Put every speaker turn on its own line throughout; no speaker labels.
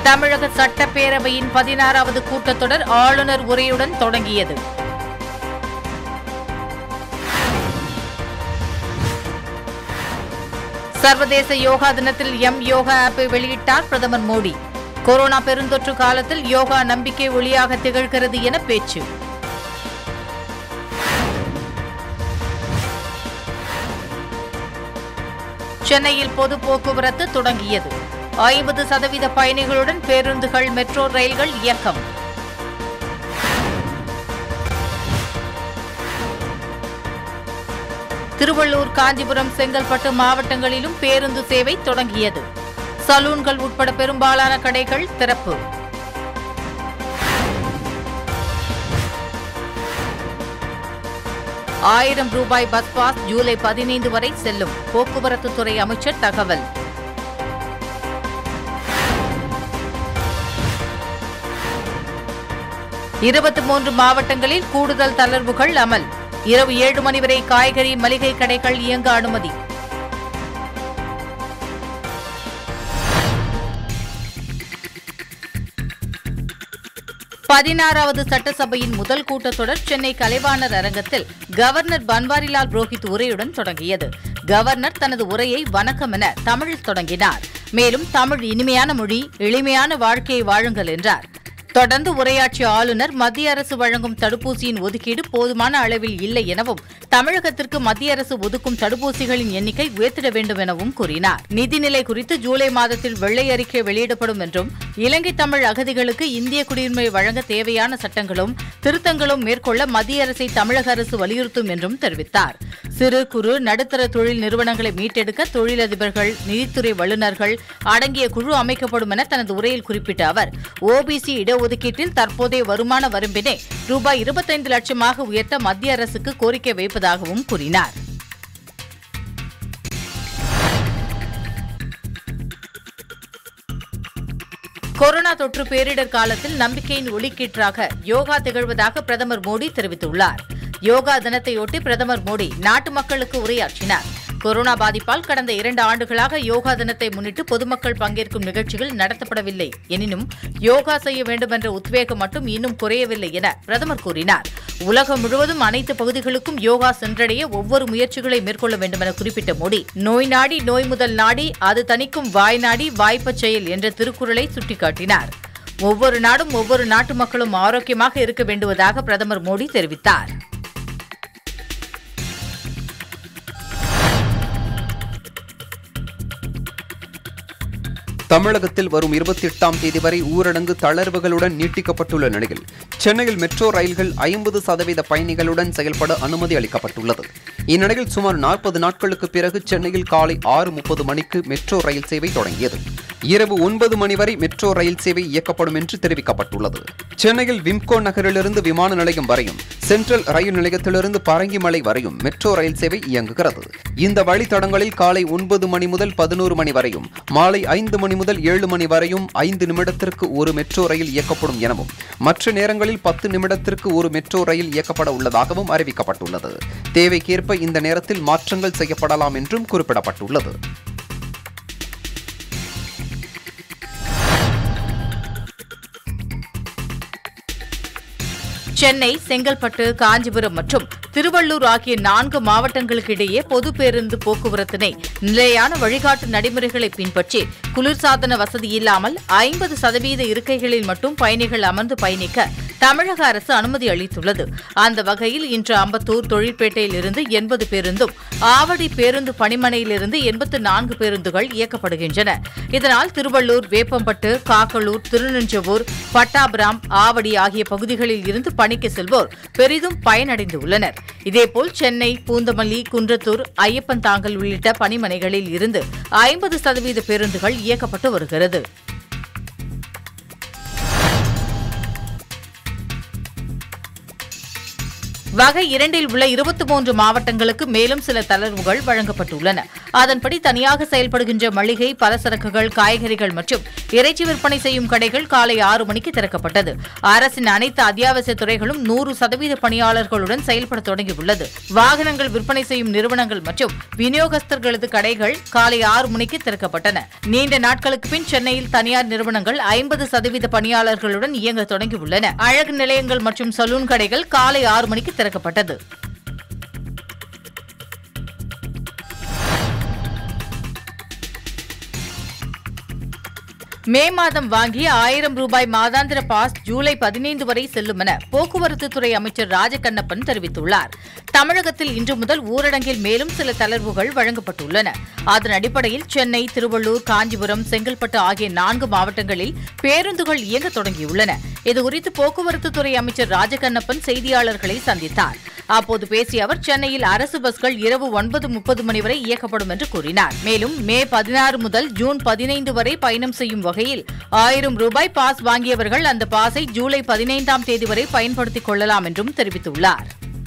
தமிழக சட்டப்பேரவையின் பதினாறாவது கூட்டத்தொடர் ஆளுநர் உரையுடன் தொடங்கியது சர்வதேச யோகா தினத்தில் எம் யோகா ஆப்பை வெளியிட்டார் பிரதமர் மோடி கொரோனா பெருந்தொற்று காலத்தில் யோகா நம்பிக்கை ஒளியாக திகழ்கிறது என பேச்சு சென்னையில் பொது போக்குவரத்து தொடங்கியது ஐம்பது சதவீத பயணிகளுடன் பேருந்துகள் மெட்ரோ ரயில்கள் இயக்கம் திருவள்ளூர் காஞ்சிபுரம் செங்கல்பட்டு மாவட்டங்களிலும் பேருந்து சேவை தொடங்கியது சலூன்கள் உட்பட பெரும்பாலான கடைகள் திறப்பு ஆயிரம் ரூபாய் பஸ் பாஸ் ஜூலை பதினைந்து வரை செல்லும் போக்குவரத்து துறை அமைச்சர் தகவல் இருபத்தி மூன்று மாவட்டங்களில் கூடுதல் தளர்வுகள் அமல் இரவு ஏழு மணி வரை காய்கறி மளிகை கடைகள் இயங்க அனுமதி பதினாறாவது சட்டசபையின் முதல் கூட்டத்தொடர் சென்னை கலைவாணர் அரங்கத்தில் கவர்னர் பன்வாரிலால் புரோஹித் உரையுடன் தொடங்கியது கவர்னர் தனது உரையை வணக்கம் என தமிழில் தொடங்கினார் மேலும் தமிழ் இனிமையான மொழி எளிமையான வாழ்க்கையை வாழுங்கள் என்றார் தொடர்ந்து உரையாற்றிய ஆளுநர் மத்திய அரசு வழங்கும் தடுப்பூசியின் ஒதுக்கீடு போதுமான அளவில் இல்லை எனவும் தமிழகத்திற்கு மத்திய அரசு ஒதுக்கும் தடுப்பூசிகளின் எண்ணிக்கை உயர்த்திட வேண்டும் எனவும் கூறினார் நிதிநிலை குறித்து ஜூலை மாதத்தில் வெள்ளை அறிக்கை வெளியிடப்படும் என்றும் இலங்கை தமிழ் அகதிகளுக்கு இந்திய குடியுரிமை வழங்க தேவையான சட்டங்களும் திருத்தங்களும் மேற்கொள்ள மத்திய அரசை தமிழக அரசு வலியுறுத்தும் என்றும் தெரிவித்தார் சிறு குறு நடுத்தர தொழில் நிறுவனங்களை மீட்டெடுக்க தொழிலதிபர்கள் நிதித்துறை வல்லுநர்கள் அடங்கிய குழு அமைக்கப்படும் என தனது உரையில் குறிப்பிட்ட அவர் ஓபிசி இடஒதுக்கீட்டில் தற்போதைய வருமான வரம்பினை ரூபாய் இருபத்தைந்து லட்சமாக உயர்த்த மத்திய அரசுக்கு கோரிக்கை வைப்பதாகவும் கூறினார் கொரோனா தொற்று பேரிடர் காலத்தில் நம்பிக்கையின் ஒளிக்கீற்றாக யோகா திகழ்வதாக பிரதமர் மோடி தெரிவித்துள்ளார் யோகா தினத்தையொட்டி பிரதமர் மோடி நாட்டு மக்களுக்கு உரையாற்றினார் கொரோனா பாதிப்பால் கடந்த இரண்டு ஆண்டுகளாக யோகா தினத்தை முன்னிட்டு பொதுமக்கள் பங்கேற்கும் நிகழ்ச்சிகள் நடத்தப்படவில்லை எனினும் யோகா செய்ய வேண்டும் என்ற உத்வேகம் மட்டும் இன்னும் குறையவில்லை என பிரதமர் கூறினார் உலகம் முழுவதும் அனைத்து பகுதிகளுக்கும் யோகா சென்றடைய ஒவ்வொரு முயற்சிகளை மேற்கொள்ள வேண்டும் என குறிப்பிட்ட மோடி நோய் நாடி நோய் முதல் நாடி அது தணிக்கும் வாய் நாடி வாய்ப்பச் செயல் என்ற திருக்குறளை சுட்டிக்காட்டினார் ஒவ்வொரு நாடும் ஒவ்வொரு நாட்டு மக்களும் ஆரோக்கியமாக இருக்க வேண்டுவதாக பிரதமர் மோடி தெரிவித்தார்
தமிழகத்தில் வரும் இருபத்தி எட்டாம் தேதி வரை ஊரடங்கு தளர்வுகளுடன் நீட்டிக்கப்பட்டுள்ள நிலையில் சென்னையில் மெட்ரோ ரயில்கள் ஐம்பது சதவீத பயணிகளுடன் செயல்பட அனுமதி அளிக்கப்பட்டுள்ளது இந்நிலையில் சுமார் நாற்பது நாட்களுக்கு பிறகு சென்னையில் காலை ஆறு முப்பது மணிக்கு மெட்ரோ ரயில் சேவை தொடங்கியது இரவு ஒன்பது மணி வரை மெட்ரோ ரயில் சேவை இயக்கப்படும் என்று தெரிவிக்கப்பட்டுள்ளது சென்னையில் விம்கோ நகரிலிருந்து விமான நிலையம் வரையும் சென்ட்ரல் ரயில் நிலையத்திலிருந்து பரங்கிமலை வரையும் மெட்ரோ ரயில் சேவை இயங்குகிறது இந்த வழித்தடங்களில் காலை ஒன்பது மணி முதல் பதினோரு மணி வரையும் மாலை ஐந்து மணி முதல் ஏழு மணி வரையும் ஐந்து நிமிடத்திற்கு ஒரு மெட்ரோ ரயில் இயக்கப்படும் எனவும் மற்ற நேரங்களில் பத்து நிமிடத்திற்கு ஒரு மெட்ரோ ரயில் இயக்கப்பட உள்ளதாகவும் அறிவிக்கப்பட்டுள்ளது தேவைக்கேற்ப இந்த நேரத்தில் மாற்றங்கள் செய்யப்படலாம் என்றும் குறிப்பிடப்பட்டுள்ளது
சென்னை செங்கல்பட்டு காஞ்சிபுரம் மற்றும் திருவள்ளூர் ஆகிய நான்கு மாவட்டங்களுக்கு இடையே பொது பேருந்து போக்குவரத்தினை நிலையான வழிகாட்டு நடைமுறைகளை பின்பற்றி குளிர்சாதன வசதி இல்லாமல் ஐம்பது சதவீத இருக்கைகளில் மட்டும் பயணிகள் அமர்ந்து பயணிக்க தமிழக அரசு அனுமதி அளித்துள்ளது அந்த வகையில் இன்று அம்பத்தூர் தொழிற்பேட்டையில் இருந்து எண்பது பேருந்தும் ஆவடி பேருந்து பணிமனையிலிருந்து எண்பத்து நான்கு பேருந்துகள் இயக்கப்படுகின்றன இதனால் திருவள்ளூர் வேப்பம்பட்டு காக்கலூர் திருநெஞ்சவூர் பட்டாபிராம் ஆவடி ஆகிய பகுதிகளில் இருந்து பணிக்கு செல்வோர் பெரிதும் பயனடைந்துள்ளனர் இதேபோல் சென்னை பூந்தமல்லி குன்றத்தூர் ஐயப்பன் தாங்கல் உள்ளிட்ட பணிமனைகளில் இருந்து ஐம்பது சதவீத பேருந்துகள் இயக்கப்பட்டு வருகிறது வகை இரண்டில் உள்ள இருபத்தி மூன்று மாவட்டங்களுக்கு மேலும் சில தளர்வுகள் வழங்கப்பட்டுள்ளன அதன்படி தனியாக செயல்படுகின்ற மளிகை பலசரக்குகள் காய்கறிகள் மற்றும் இறைச்சி விற்பனை செய்யும் கடைகள் காலை ஆறு மணிக்கு திறக்கப்பட்டது அரசின் அனைத்து அத்தியாவசிய துறைகளும் நூறு சதவீத பணியாளர்களுடன் செயல்பட தொடங்கியுள்ளது வாகனங்கள் விற்பனை செய்யும் நிறுவனங்கள் மற்றும் விநியோகஸ்தர்களது கடைகள் காலை ஆறு மணிக்கு திறக்கப்பட்டன நீண்ட நாட்களுக்கு பின் சென்னையில் தனியார் நிறுவனங்கள் ஐம்பது சதவீத பணியாளர்களுடன் இயங்க தொடங்கியுள்ளன அழகு நிலையங்கள் மற்றும் சலூன் கடைகள் காலை ஆறு மணிக்கு திறக்கப்பட்டது மே மாதம் வாங்கிய ஆயிரம் ரூபாய் மாதாந்திர பாஸ் ஜூலை பதினைந்து வரை செல்லும் என போக்குவரத்து துறை அமைச்சர் ராஜகண்ணப்பன் தெரிவித்துள்ளார் தமிழகத்தில் இன்று முதல் ஊரடங்கில் மேலும் சில தளர்வுகள் வழங்கப்பட்டுள்ளன அதன் அடிப்படையில் சென்னை திருவள்ளூர் காஞ்சிபுரம் செங்கல்பட்டு ஆகிய நான்கு மாவட்டங்களில் பேருந்துகள் இயங்க தொடங்கியுள்ளன இதுகுறித்து போக்குவரத்து துறை அமைச்சர் ராஜகண்ணப்பன் செய்தியாளர்களை சந்தித்தார் அப்போது பேசிய அவர் சென்னையில் அரசு பஸ்கள் இரவு ஒன்பது முப்பது மணி வரை இயக்கப்படும் என்று கூறினார் மேலும் மே பதினாறு முதல் ஜூன் பதினைந்து வரை பயணம் செய்யும் வகையில் ஆயிரம் ரூபாய் பாஸ் வாங்கியவர்கள் அந்த பாஸை ஜூலை பதினைந்தாம் தேதி வரை பயன்படுத்திக் கொள்ளலாம் என்றும் தெரிவித்துள்ளார்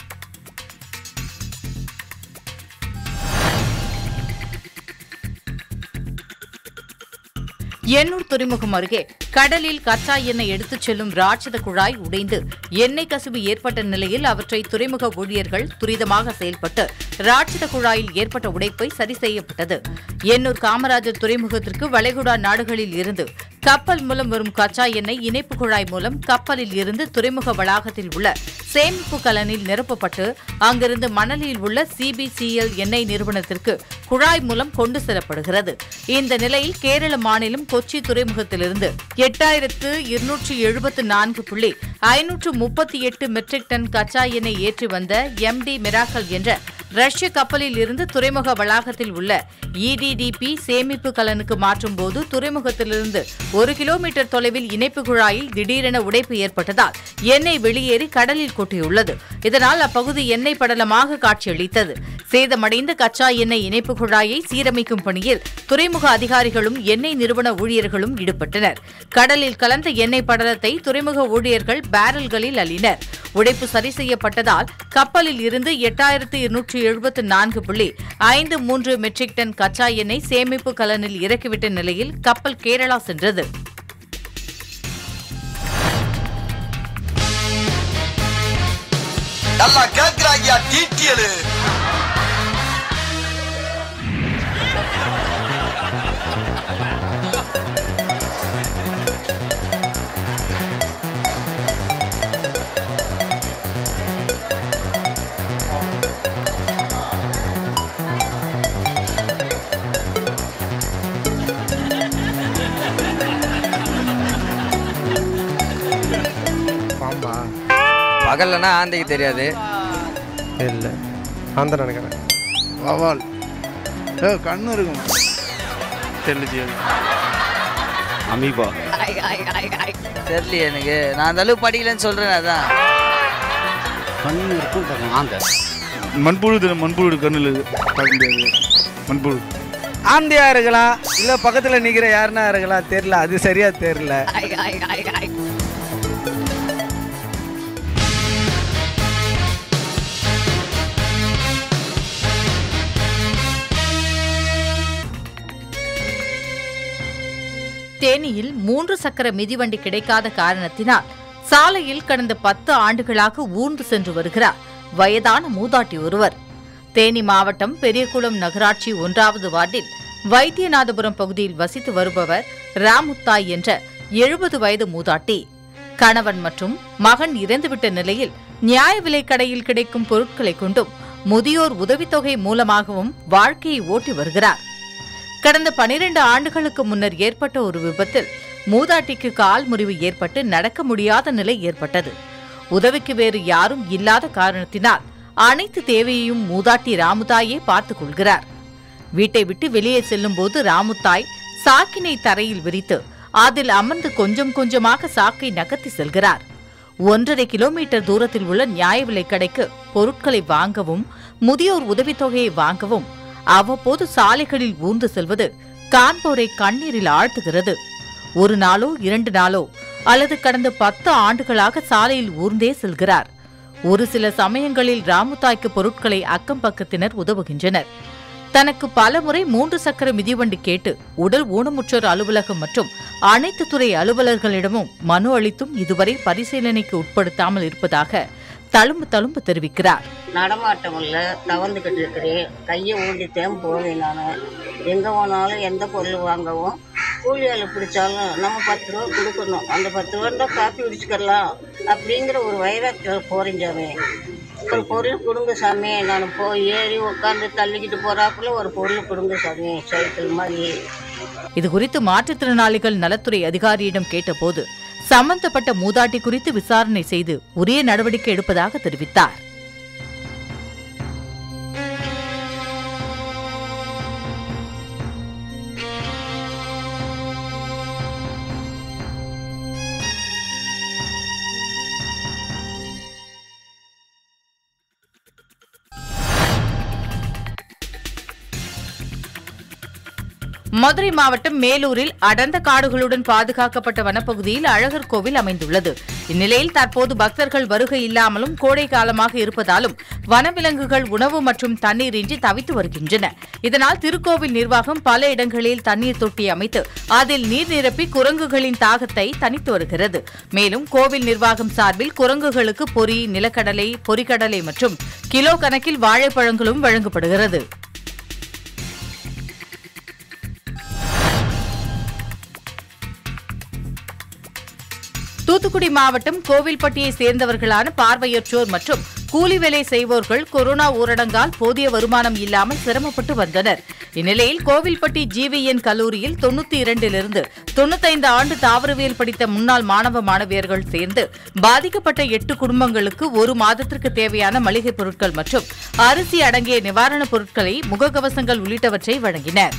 எண்ணூர் துறைமுகம் அருகே கடலில் கச்சா எண்ணெய் எடுத்துச் செல்லும் ராட்சத குழாய் உடைந்து எண்ணெய் கசிவு ஏற்பட்ட நிலையில் அவற்றை துறைமுக ஊழியர்கள் துரிதமாக செயல்பட்டு ராட்சத குழாயில் ஏற்பட்ட உடைப்பை சரி செய்யப்பட்டது எண்ணூர் காமராஜர் துறைமுகத்திற்கு வளைகுடா நாடுகளில் இருந்து கப்பல் மூலம் வரும் கச்சா எண்ணெய் இணைப்பு குழாய் மூலம் கப்பலில் இருந்து துறைமுக வளாகத்தில் உள்ள சேமிப்பு கலனில் நிரப்பப்பட்டு அங்கிருந்து மணலில் உள்ள சிபிசிஎல் எண்ணெய் நிறுவனத்திற்கு குழாய் மூலம் கொண்டு செல்லப்படுகிறது இந்த நிலையில் கேரள மாநிலம் கொச்சி துறைமுகத்திலிருந்து எட்டாயிரத்து இருநூற்று எழுபத்து நான்கு புள்ளி ஐநூற்று முப்பத்தி எட்டு மெட்ரிக் டன் கச்சா எண்ணெய் ஏற்றி வந்த எம்டி மிராக்கல் என்ற ரஷ்ய கப்பலில் இருந்து துறைமுக வளாகத்தில் உள்ள இடிடிபி சேமிப்பு கலனுக்கு மாற்றும் போது துறைமுகத்திலிருந்து ஒரு கிலோமீட்டர் தொலைவில் இணைப்பு குழாயில் திடீரென உடைப்பு ஏற்பட்டதால் எண்ணெய் வெளியேறி கடலில் கொட்டியுள்ளது இதனால் அப்பகுதி எண்ணெய் படலமாக காட்சியளித்தது சேதமடைந்த கச்சா எண்ணெய் இணைப்பு குழாயை சீரமைக்கும் பணியில் துறைமுக அதிகாரிகளும் எண்ணெய் நிறுவன ஊழியர்களும் ஈடுபட்டனர் கடலில் கலந்த எண்ணெய் படலத்தை துறைமுக ஊழியர்கள் பேரல்களில் அள்ளினர் உடைப்பு சரி செய்யப்பட்டதால் கப்பலில் இருந்து எட்டாயிரத்து இருநூற்று எழுபத்து நான்கு புள்ளி ஐந்து மூன்று மெட்ரிக் டன் கச்சா எண்ணெய் சேமிப்பு கலனில் இறக்கிவிட்ட நிலையில் கப்பல் கேரளா சென்றது
நல்லா கேக்குறாங்கயா டீட்டியலு
பாம்பா
பகல்லனா ஆந்தைக்கு தெரியாது
இல்லை ஆந்திர நினைக்கிறேன்
வவால் ஏ கண்ணு இருக்கும் தெரியல
அமீபா
தெரியலையே எனக்கு நான் அந்த அளவுக்கு படிக்கலன்னு சொல்றேன் அதான்
கண்ணு இருக்கும் ஆந்த
மண்புழு தெரியல மண்புழு கண்ணில் பார்க்க முடியாது மண்புழு
ஆந்தையா இருக்கலாம் இல்ல பக்கத்துல நிக்கிற யாருன்னா இருக்கலாம் தெரியல அது சரியா தெரியல
தேனியில் மூன்று சக்கர மிதிவண்டி கிடைக்காத காரணத்தினால் சாலையில் கடந்த பத்து ஆண்டுகளாக ஊர்ந்து சென்று வருகிறார் வயதான மூதாட்டி ஒருவர் தேனி மாவட்டம் பெரியகுளம் நகராட்சி ஒன்றாவது வார்டில் வைத்தியநாதபுரம் பகுதியில் வசித்து வருபவர் ராமுத்தாய் என்ற எழுபது வயது மூதாட்டி கணவன் மற்றும் மகன் இறந்துவிட்ட நிலையில் நியாய விலைக் கடையில் கிடைக்கும் பொருட்களை கொண்டும் முதியோர் உதவித்தொகை மூலமாகவும் வாழ்க்கையை ஓட்டி வருகிறார் கடந்த பனிரெண்டு ஆண்டுகளுக்கு முன்னர் ஏற்பட்ட ஒரு விபத்தில் மூதாட்டிக்கு கால் முறிவு ஏற்பட்டு நடக்க முடியாத நிலை ஏற்பட்டது உதவிக்கு வேறு யாரும் இல்லாத காரணத்தினால் அனைத்து தேவையையும் மூதாட்டி ராமுதாயே பார்த்துக் கொள்கிறார் வீட்டை விட்டு வெளியே செல்லும்போது ராமுத்தாய் சாக்கினை தரையில் விரித்து அதில் அமர்ந்து கொஞ்சம் கொஞ்சமாக சாக்கை நகர்த்தி செல்கிறார் ஒன்றரை கிலோமீட்டர் தூரத்தில் உள்ள நியாய விலைக் கடைக்கு பொருட்களை வாங்கவும் முதியோர் உதவித்தொகையை வாங்கவும் அவ்வப்போது சாலைகளில் ஊர்ந்து செல்வது காண்போரை கண்ணீரில் ஆழ்த்துகிறது ஒரு நாளோ இரண்டு நாளோ அல்லது கடந்த பத்து ஆண்டுகளாக சாலையில் ஊர்ந்தே செல்கிறார் ஒரு சில சமயங்களில் ராமுதாய்க்கு பொருட்களை அக்கம் பக்கத்தினர் உதவுகின்றனர் தனக்கு பலமுறை மூன்று சக்கர மிதிவண்டி கேட்டு உடல் ஊனமுற்றோர் அலுவலகம் மற்றும் அனைத்து துறை அலுவலர்களிடமும் மனு அளித்தும் இதுவரை பரிசீலனைக்கு உட்படுத்தாமல் இருப்பதாக தழும்பு தழும்பு தெரிவிக்கிறார்
நடமாட்டம் இல்லை தவந்துக்கிட்டு இருக்கிறேன் கையை ஊண்டித்தேன் போவேன் நான் எங்கே போனாலும் எந்த பொருள் வாங்கவும் கூலி வேலை பிடிச்சாலும் நம்ம பத்து ரூபா கொடுக்கணும் அந்த பத்து ரூபா காப்பி குடிச்சுக்கலாம் அப்படிங்கிற ஒரு வைராக்கியில் போகிறேன் சாமி ஒரு பொருள் கொடுங்க சாமி நான் போய் ஏறி உட்காந்து தள்ளிக்கிட்டு போகிறாப்புல ஒரு பொருள் கொடுங்க சாமி சைக்கிள் மாதிரி
இதுகுறித்து மாற்றுத்திறனாளிகள் நலத்துறை அதிகாரியிடம் கேட்டபோது சம்பந்தப்பட்ட மூதாட்டி குறித்து விசாரணை செய்து உரிய நடவடிக்கை எடுப்பதாக தெரிவித்தார் மதுரை மாவட்டம் மேலூரில் அடர்ந்த காடுகளுடன் பாதுகாக்கப்பட்ட வனப்பகுதியில் அழகர் கோவில் அமைந்துள்ளது இந்நிலையில் தற்போது பக்தர்கள் வருகை இல்லாமலும் கோடை காலமாக இருப்பதாலும் வனவிலங்குகள் உணவு மற்றும் தண்ணீர் இன்றி தவித்து வருகின்றன இதனால் திருக்கோவில் நிர்வாகம் பல இடங்களில் தண்ணீர் தொட்டி அமைத்து அதில் நீர் நிரப்பி குரங்குகளின் தாகத்தை தணித்து வருகிறது மேலும் கோவில் நிர்வாகம் சார்பில் குரங்குகளுக்கு பொரி நிலக்கடலை பொரிக்கடலை மற்றும் கிலோ கணக்கில் வாழைப்பழங்களும் வழங்கப்படுகிறது தூத்துக்குடி மாவட்டம் கோவில்பட்டியை சேர்ந்தவர்களான பார்வையற்றோர் மற்றும் கூலி வேலை செய்வோர்கள் கொரோனா ஊரடங்கால் போதிய வருமானம் இல்லாமல் சிரமப்பட்டு வந்தனர் இந்நிலையில் கோவில்பட்டி ஜிவிஎன் கல்லூரியில் தொண்ணூத்தி இரண்டிலிருந்து தொண்ணூத்தைந்து ஆண்டு தாவரவியல் படித்த முன்னாள் மாணவ மாணவியர்கள் சேர்ந்து பாதிக்கப்பட்ட எட்டு குடும்பங்களுக்கு ஒரு மாதத்திற்கு தேவையான மளிகைப் பொருட்கள் மற்றும் அரிசி அடங்கிய நிவாரணப் பொருட்களை முகக்கவசங்கள் உள்ளிட்டவற்றை வழங்கினர்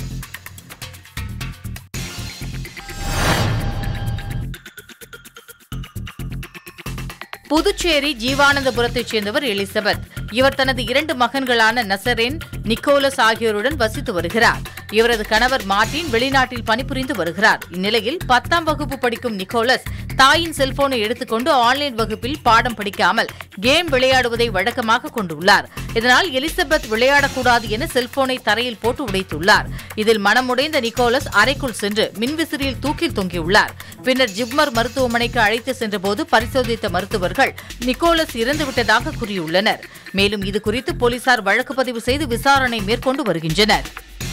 புதுச்சேரி ஜீவானந்தபுரத்தைச் சேர்ந்தவர் எலிசபெத் இவர் தனது இரண்டு மகன்களான நசரேன் நிக்கோலஸ் ஆகியோருடன் வசித்து வருகிறார் இவரது கணவர் மார்டின் வெளிநாட்டில் பணிபுரிந்து வருகிறார் இந்நிலையில் பத்தாம் வகுப்பு படிக்கும் நிக்கோலஸ் தாயின் செல்போனை எடுத்துக்கொண்டு ஆன்லைன் வகுப்பில் பாடம் படிக்காமல் கேம் விளையாடுவதை வழக்கமாக கொண்டுள்ளார் இதனால் எலிசபெத் விளையாடக்கூடாது என செல்போனை தரையில் போட்டு உடைத்துள்ளார் இதில் மனமுடைந்த நிக்கோலஸ் அறைக்குள் சென்று மின்விசிறியில் தூக்கில் தொங்கியுள்ளார் பின்னர் ஜிப்மர் மருத்துவமனைக்கு அழைத்து சென்றபோது பரிசோதித்த மருத்துவர்கள் நிக்கோலஸ் இறந்துவிட்டதாக கூறியுள்ளனர் மேலும் இதுகுறித்து போலீசார் வழக்கு பதிவு செய்து விசாரணை மேற்கொண்டு வருகின்றனர்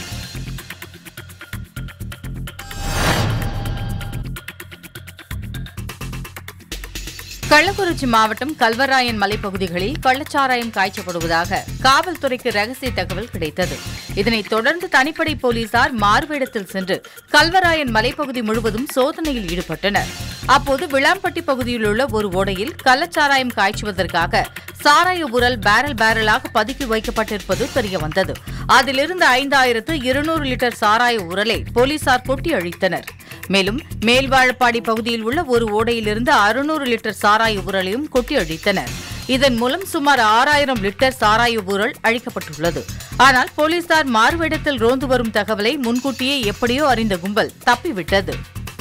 கள்ளக்குறிச்சி மாவட்டம் கல்வராயன் மலைப்பகுதிகளில் கள்ளச்சாராயம் காய்ச்சப்படுவதாக காவல்துறைக்கு ரகசிய தகவல் கிடைத்தது இதனைத் தொடர்ந்து தனிப்படை போலீசார் மார்வேடத்தில் சென்று கல்வராயன் மலைப்பகுதி முழுவதும் சோதனையில் ஈடுபட்டனர் அப்போது விளாம்பட்டி பகுதியில் உள்ள ஒரு ஓடையில் கள்ளச்சாராயம் காய்ச்சுவதற்காக சாராய உரல் பேரல் பேரலாக பதுக்கி வைக்கப்பட்டிருப்பது தெரியவந்தது அதிலிருந்து ஐந்தாயிரத்து இருநூறு லிட்டர் சாராய உரலை போலீசார் கொட்டி அழித்தனர் மேலும் மேல்வாழப்பாடி பகுதியில் உள்ள ஒரு ஓடையிலிருந்து அறுநூறு லிட்டர் சாராய உரலையும் கொட்டி அழித்தனர் இதன் மூலம் சுமார் ஆறாயிரம் லிட்டர் சாராய உரல் அழிக்கப்பட்டுள்ளது ஆனால் போலீசார் மாறுவேடத்தில் ரோந்து வரும் தகவலை முன்கூட்டியே எப்படியோ அறிந்த கும்பல் தப்பிவிட்டது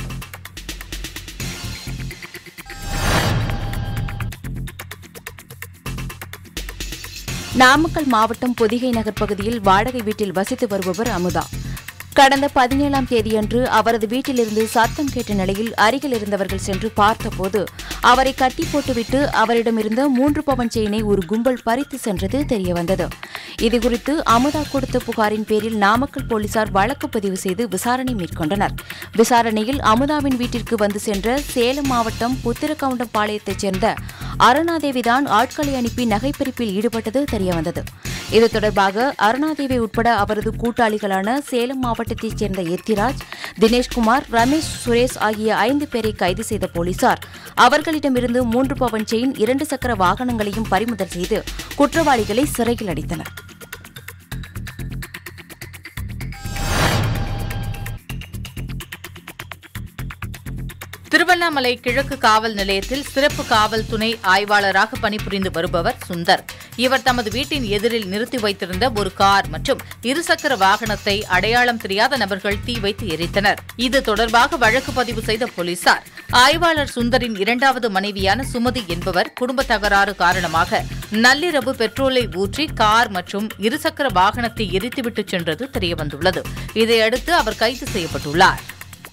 நாமக்கல் மாவட்டம் பொதிகை நகர் பகுதியில் வாடகை வீட்டில் வசித்து வருபவர் அமுதா கடந்த பதினேழாம் தேதியன்று அவரது வீட்டிலிருந்து சத்தம் கேட்ட நிலையில் அருகில் இருந்தவர்கள் சென்று பார்த்தபோது அவரை கட்டி போட்டுவிட்டு அவரிடமிருந்த மூன்று பவன் செயினை ஒரு கும்பல் பறித்து சென்றது தெரியவந்தது இதுகுறித்து அமுதா கொடுத்த புகாரின் பேரில் நாமக்கல் போலீசார் வழக்கு பதிவு செய்து விசாரணை மேற்கொண்டனர் விசாரணையில் அமுதாவின் வீட்டிற்கு வந்து சென்ற சேலம் மாவட்டம் புத்திரகவுண்டம் பாளையத்தைச் சேர்ந்த அருணாதேவிதான் ஆட்களை அனுப்பி நகைப்பறிப்பில் ஈடுபட்டது தெரியவந்தது இது தொடர்பாக அருணாதேவி உட்பட அவரது கூட்டாளிகளான சேலம் மாவட்டத்தைச் சேர்ந்த எத்திராஜ் தினேஷ்குமார் ரமேஷ் சுரேஷ் ஆகிய ஐந்து பேரை கைது செய்த போலீசார் அவர்களிடமிருந்து மூன்று பவன் செயின் இரண்டு சக்கர வாகனங்களையும் பறிமுதல் செய்து குற்றவாளிகளை சிறையில் அடைத்தனர்
திருவண்ணாமலை கிழக்கு காவல் நிலையத்தில் சிறப்பு காவல் துணை ஆய்வாளராக பணிபுரிந்து வருபவர் சுந்தர் இவர் தமது வீட்டின் எதிரில் நிறுத்தி வைத்திருந்த ஒரு கார் மற்றும் இருசக்கர வாகனத்தை அடையாளம் தெரியாத நபர்கள் தீ வைத்து எரித்தனர் இது தொடர்பாக வழக்கு பதிவு செய்த போலீசார் ஆய்வாளர் சுந்தரின் இரண்டாவது மனைவியான சுமதி என்பவர் குடும்ப தகராறு காரணமாக நள்ளிரவு பெட்ரோலை ஊற்றி கார் மற்றும் இருசக்கர வாகனத்தை எரித்துவிட்டு சென்றது தெரியவந்துள்ளது இதையடுத்து அவர் கைது செய்யப்பட்டுள்ளார்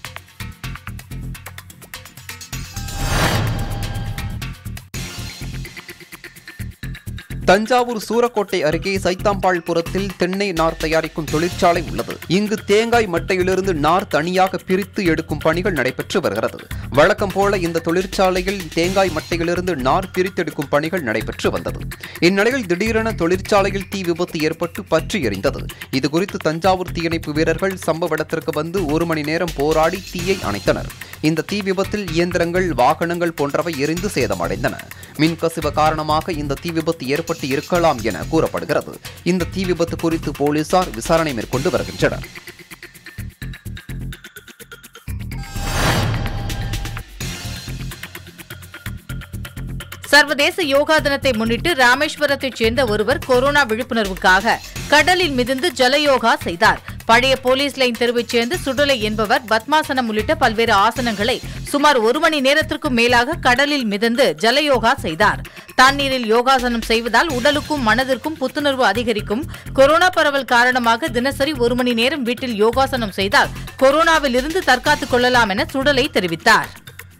தஞ்சாவூர் சூரக்கோட்டை அருகே சைத்தாம்பாள்புரத்தில் தென்னை நார் தயாரிக்கும் தொழிற்சாலை உள்ளது இங்கு தேங்காய் மட்டையிலிருந்து நார் தனியாக பிரித்து எடுக்கும் பணிகள் நடைபெற்று வருகிறது வழக்கம் போல இந்த தொழிற்சாலையில் தேங்காய் மட்டையிலிருந்து நார் பிரித்தெடுக்கும் பணிகள் நடைபெற்று வந்தது இந்நிலையில் திடீரென தொழிற்சாலையில் தீ விபத்து ஏற்பட்டு பற்றி எரிந்தது இதுகுறித்து தஞ்சாவூர் தீயணைப்பு வீரர்கள் சம்பவ இடத்திற்கு வந்து ஒரு மணி நேரம் போராடி தீயை அணைத்தனர் இந்த தீ விபத்தில் இயந்திரங்கள் வாகனங்கள் போன்றவை எரிந்து சேதமடைந்தன மின்கசிவு காரணமாக இந்த தீ விபத்து ஏற்பட்டு இருக்கலாம் என கூறப்படுகிறது இந்த தீ விபத்து குறித்து போலீசார் விசாரணை மேற்கொண்டு வருகின்றனர்
சர்வதேச யோகா தினத்தை முன்னிட்டு ராமேஸ்வரத்தைச் சேர்ந்த ஒருவர் கொரோனா விழிப்புணர்வுக்காக கடலில் மிதந்து ஜலயோகா செய்தார் பழைய போலீஸ் லைன் தெருவைச் சேர்ந்த சுடலை என்பவர் பத்மாசனம் உள்ளிட்ட பல்வேறு ஆசனங்களை சுமார் ஒரு மணி நேரத்திற்கும் மேலாக கடலில் மிதந்து ஜலயோகா செய்தார் தண்ணீரில் யோகாசனம் செய்வதால் உடலுக்கும் மனதிற்கும் புத்துணர்வு அதிகரிக்கும் கொரோனா பரவல் காரணமாக தினசரி ஒரு மணி நேரம் வீட்டில் யோகாசனம் செய்தால் கொரோனாவில் இருந்து தற்காத்துக் கொள்ளலாம் என சுடலை தெரிவித்தார்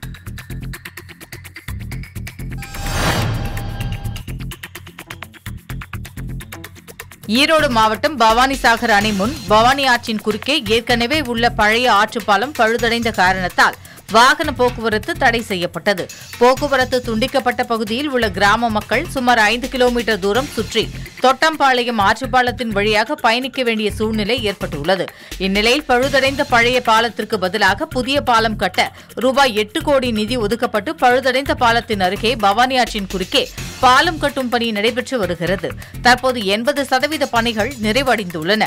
ஈரோடு மாவட்டம் பவானிசாகர் அணை முன் பவானி ஆற்றின் குறுக்கே ஏற்கனவே உள்ள பழைய ஆற்றுப்பாலம் பழுதடைந்த காரணத்தால் வாகன போக்குவரத்து தடை செய்யப்பட்டது போக்குவரத்து துண்டிக்கப்பட்ட பகுதியில் உள்ள கிராம மக்கள் சுமார் ஐந்து கிலோமீட்டர் தூரம் சுற்றி தொட்டம்பாளையம் ஆற்றுப்பாலத்தின் வழியாக பயணிக்க வேண்டிய சூழ்நிலை ஏற்பட்டுள்ளது இந்நிலையில் பழுதடைந்த பழைய பாலத்திற்கு பதிலாக புதிய பாலம் கட்ட ரூபாய் எட்டு கோடி நிதி ஒதுக்கப்பட்டு பழுதடைந்த பாலத்தின் அருகே பவானி ஆற்றின் குறுக்கே பாலம் கட்டும் பணி நடைபெற்று வருகிறது தற்போது எண்பது சதவீத பணிகள் நிறைவடைந்துள்ளன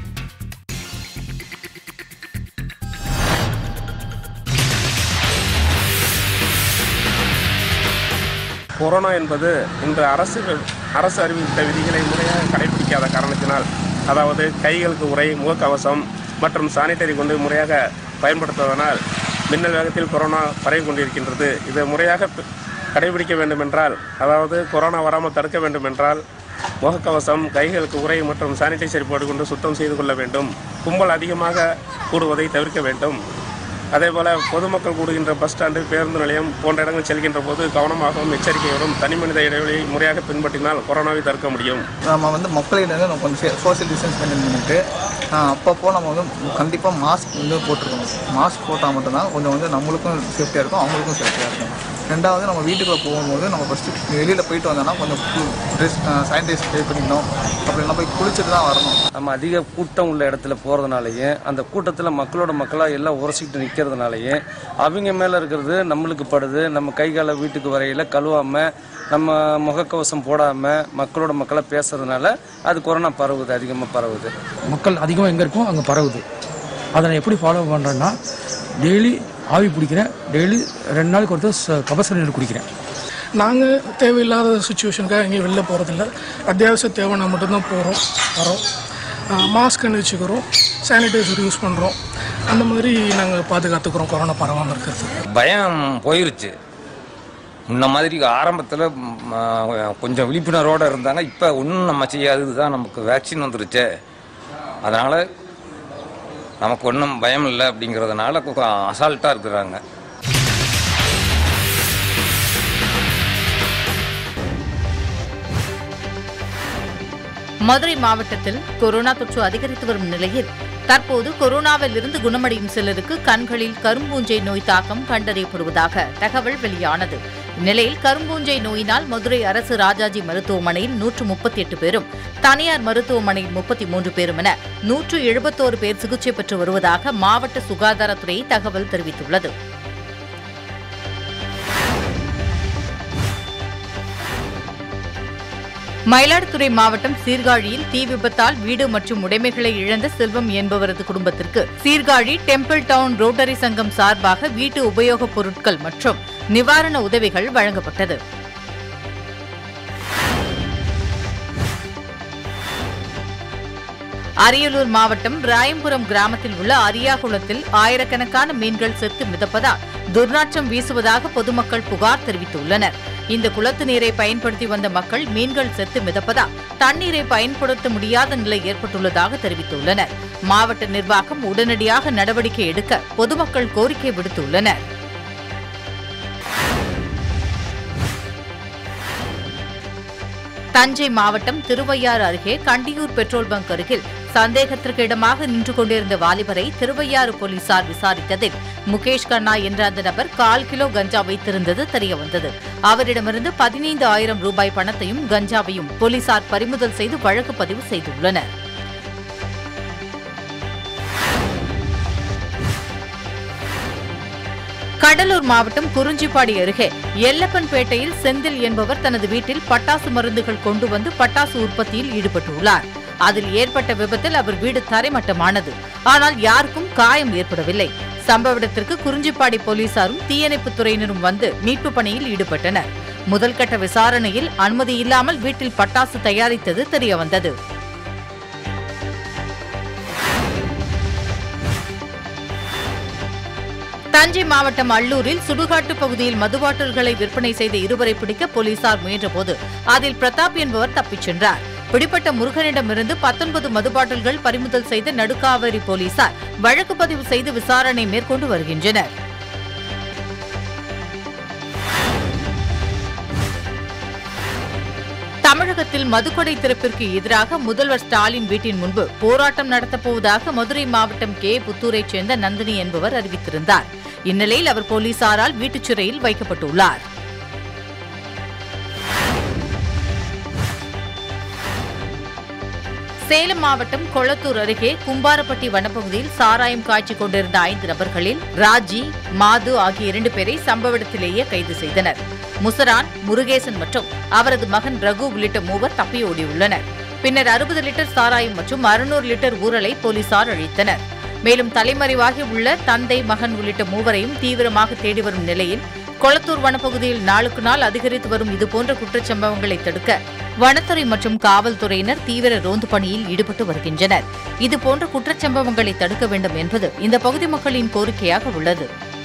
கொரோனா என்பது இன்று அரசு அரசு அறிவித்த விதிகளை முறையாக கடைபிடிக்காத காரணத்தினால் அதாவது கைகளுக்கு உரை முகக்கவசம் மற்றும் சானிட்டரி கொண்டு முறையாக பயன்படுத்துவதனால் மின்னல் வேகத்தில் கொரோனா பரவி கொண்டிருக்கின்றது இதை முறையாக பி- கடைபிடிக்க வேண்டுமென்றால் அதாவது கொரோனா வராமல் தடுக்க வேண்டுமென்றால் முகக்கவசம் கைகளுக்கு உரை மற்றும் சானிடைசர் போட்டுக்கொண்டு சுத்தம் செய்து கொள்ள வேண்டும் கும்பல் அதிகமாக கூடுவதை தவிர்க்க வேண்டும் அதேபோல பொதுமக்கள் கூடுகின்ற பஸ் ஸ்டாண்டு பேருந்து நிலையம் போன்ற இடங்கள் செல்கின்ற போது கவனமாகவும் எச்சரிக்கையோடும் தனிமனித இடைவெளியை முறையாக பின்பற்றினால் கொரோனாவை தடுக்க முடியும்
நம்ம வந்து மக்களிடம் நம்ம கொஞ்சம் சோஷியல் டிஸ்டன்ஸ் மெயின்டைன் பண்ணிட்டு ஆஹ், அப்பப்போ நம்ம வந்து கண்டிப்பாக மாஸ்க் வந்து போட்டுருக்கணும் மாஸ்க் போட்டால் மட்டும்தான் கொஞ்சம் வந்து நம்மளுக்கும் சேஃப்டியாக இருக்கும் அவங்களுக்கும் சேஃப்டியாக இருக்கும் ரெண்டாவது நம்ம வீட்டுக்குள்ளே போகும்போது நம்ம ஃபஸ்ட்டு வெளியில் போயிட்டு வந்தோம்னா கொஞ்சம் ட்ரெஸ் சானிடைஸ் பே பண்ணிக்கணும் அப்படின்னா போய் குளிச்சுட்டு தான் வரணும்
நம்ம அதிக கூட்டம் உள்ள இடத்துல போகிறதுனாலையும் அந்த கூட்டத்தில் மக்களோட மக்களாக எல்லாம் உரசிக்கிட்டு நிற்கிறதுனாலையும் அவங்க மேலே இருக்கிறது நம்மளுக்கு படுது நம்ம கை காலை வீட்டுக்கு வரையில் கழுவாமல் நம்ம முகக்கவசம் போடாமல் மக்களோட மக்களாக பேசுறதுனால அது கொரோனா பரவுது அதிகமாக பரவுது
மக்கள் அதிகமாக எங்கே இருக்கோ அங்கே பரவுது அதை நான் எப்படி ஃபாலோ பண்ணுறேன்னா டெய்லி ஆவி பிடிக்கிறேன் டெய்லி ரெண்டு நாளைக்கு ஒருத்தர் ச- கபசுர நீர் குடிக்கிறேன்
நாங்கள் தேவையில்லாத சுச்சுவேஷனுக்காக எங்கேயும் வெளில போகிறதில்ல அத்தியாவசிய தேவைன்னா மட்டும்தான் போகிறோம் வரோம் மாஸ்க் வச்சுக்கிறோம் சானிடைசர் யூஸ் பண்ணுறோம் அந்த மாதிரி நாங்கள் பாதுகாத்துக்கிறோம் கொரோனா பரவாமல் இருக்கிறது
பயம் போயிருச்சு முன்ன மாதிரி ஆரம்பத்தில் கொஞ்சம் விழிப்புணர்வோடு இருந்தாங்க இப்போ ஒன்றும் நம்ம செய்யாதது தான் நமக்கு வேக்சின் வந்துருச்சே அதனால் நமக்கு ஒன்றும் பயம் இல்லை அப்படிங்கிறதுனால அசால்ட்டாக இருக்கிறாங்க
மதுரை மாவட்டத்தில் கொரோனா தொற்று அதிகரித்து வரும் நிலையில் தற்போது கொரோனாவில் இருந்து குணமடையும் சிலருக்கு கண்களில் கரும்பூஞ்சை நோய் தாக்கம் கண்டறியப்படுவதாக தகவல் வெளியானது இந்நிலையில் கரும்பூஞ்சை நோயினால் மதுரை அரசு ராஜாஜி மருத்துவமனையில் நூற்று முப்பத்தி எட்டு பேரும் தனியார் மருத்துவமனையில் முப்பத்தி மூன்று பேரும் என நூற்று எழுபத்தோரு பேர் சிகிச்சை பெற்று வருவதாக மாவட்ட சுகாதாரத்துறை தகவல் தெரிவித்துள்ளது மயிலாடுதுறை மாவட்டம் சீர்காழியில் தீ விபத்தால் வீடு மற்றும் உடைமைகளை இழந்த செல்வம் என்பவரது குடும்பத்திற்கு சீர்காழி டெம்பிள் டவுன் ரோட்டரி சங்கம் சார்பாக வீட்டு உபயோகப் பொருட்கள் மற்றும் நிவாரண உதவிகள் வழங்கப்பட்டது அரியலூர் மாவட்டம் ராயம்புரம் கிராமத்தில் உள்ள அரியாகுளத்தில் ஆயிரக்கணக்கான மீன்கள் செத்து மிதப்பதால் துர்நாற்றம் வீசுவதாக பொதுமக்கள் புகார் தெரிவித்துள்ளனர் இந்த குளத்து நீரை பயன்படுத்தி வந்த மக்கள் மீன்கள் செத்து மிதப்பதால் தண்ணீரை பயன்படுத்த முடியாத நிலை ஏற்பட்டுள்ளதாக தெரிவித்துள்ளனர் மாவட்ட நிர்வாகம் உடனடியாக நடவடிக்கை எடுக்க பொதுமக்கள் கோரிக்கை விடுத்துள்ளனர் தஞ்சை மாவட்டம் திருவையாறு அருகே கண்டியூர் பெட்ரோல் பங்க் அருகில் சந்தேகத்திற்கு இடமாக நின்று கொண்டிருந்த வாலிபரை திருவையாறு போலீசார் விசாரித்ததில் முகேஷ் கண்ணா என்ற அந்த நபர் கால் கிலோ கஞ்சா வைத்திருந்தது தெரியவந்தது அவரிடமிருந்து பதினைந்து ஆயிரம் ரூபாய் பணத்தையும் கஞ்சாவையும் போலீசார் பறிமுதல் செய்து வழக்கு பதிவு செய்துள்ளனர் கடலூர் மாவட்டம் குறிஞ்சிப்பாடி அருகே எல்லப்பன்பேட்டையில் செந்தில் என்பவர் தனது வீட்டில் பட்டாசு மருந்துகள் கொண்டு வந்து பட்டாசு உற்பத்தியில் ஈடுபட்டுள்ளார் அதில் ஏற்பட்ட விபத்தில் அவர் வீடு தரைமட்டமானது ஆனால் யாருக்கும் காயம் ஏற்படவில்லை சம்பவ இடத்திற்கு குறிஞ்சிப்பாடி போலீசாரும் தீயணைப்புத் துறையினரும் வந்து மீட்பு பணியில் ஈடுபட்டனர் முதல்கட்ட விசாரணையில் அனுமதி இல்லாமல் வீட்டில் பட்டாசு தயாரித்தது தெரியவந்தது தஞ்சை மாவட்டம் அள்ளூரில் சுடுகாட்டு பகுதியில் மதுபாட்டில்களை விற்பனை செய்த இருவரை பிடிக்க போலீசார் முயன்றபோது அதில் பிரதாப் என்பவர் தப்பிச் சென்றார் பிடிப்பட்ட முருகனிடமிருந்து பத்தொன்பது மதுபாட்டில்கள் பறிமுதல் செய்த நடுக்காவேரி போலீசார் வழக்கு பதிவு செய்து விசாரணை மேற்கொண்டு வருகின்றனர் தமிழகத்தில் மதுக்கொடை திறப்பிற்கு எதிராக முதல்வர் ஸ்டாலின் வீட்டின் முன்பு போராட்டம் நடத்தப் போவதாக மதுரை மாவட்டம் கே புத்தூரைச் சேர்ந்த நந்தினி என்பவர் அறிவித்திருந்தார் இந்நிலையில் அவர் போலீசாரால் வீட்டுச் சிறையில் வைக்கப்பட்டுள்ளார் சேலம் மாவட்டம் கொளத்தூர் அருகே கும்பாரப்பட்டி வனப்பகுதியில் சாராயம் காய்ச்சிக் கொண்டிருந்த ஐந்து நபர்களில் ராஜி மாது ஆகிய இரண்டு பேரை சம்பவ இடத்திலேயே கைது செய்தனர் முசரான் முருகேசன் மற்றும் அவரது மகன் ரகு உள்ளிட்ட மூவர் தப்பியோடியுள்ளனர் பின்னர் அறுபது லிட்டர் சாராயம் மற்றும் அறுநூறு லிட்டர் ஊரலை போலீசார் அழித்தனர் மேலும் தலைமறைவாகி உள்ள தந்தை மகன் உள்ளிட்ட மூவரையும் தீவிரமாக தேடி வரும் நிலையில் கொளத்தூர் வனப்பகுதியில் நாளுக்கு நாள் அதிகரித்து வரும் இதுபோன்ற குற்றச்சம்பவங்களை தடுக்க வனத்துறை மற்றும் காவல்துறையினர் தீவிர ரோந்து பணியில் ஈடுபட்டு வருகின்றனர் இதுபோன்ற குற்றச்சம்பவங்களை தடுக்க வேண்டும் என்பது இந்த பகுதி மக்களின் கோரிக்கையாக உள்ளது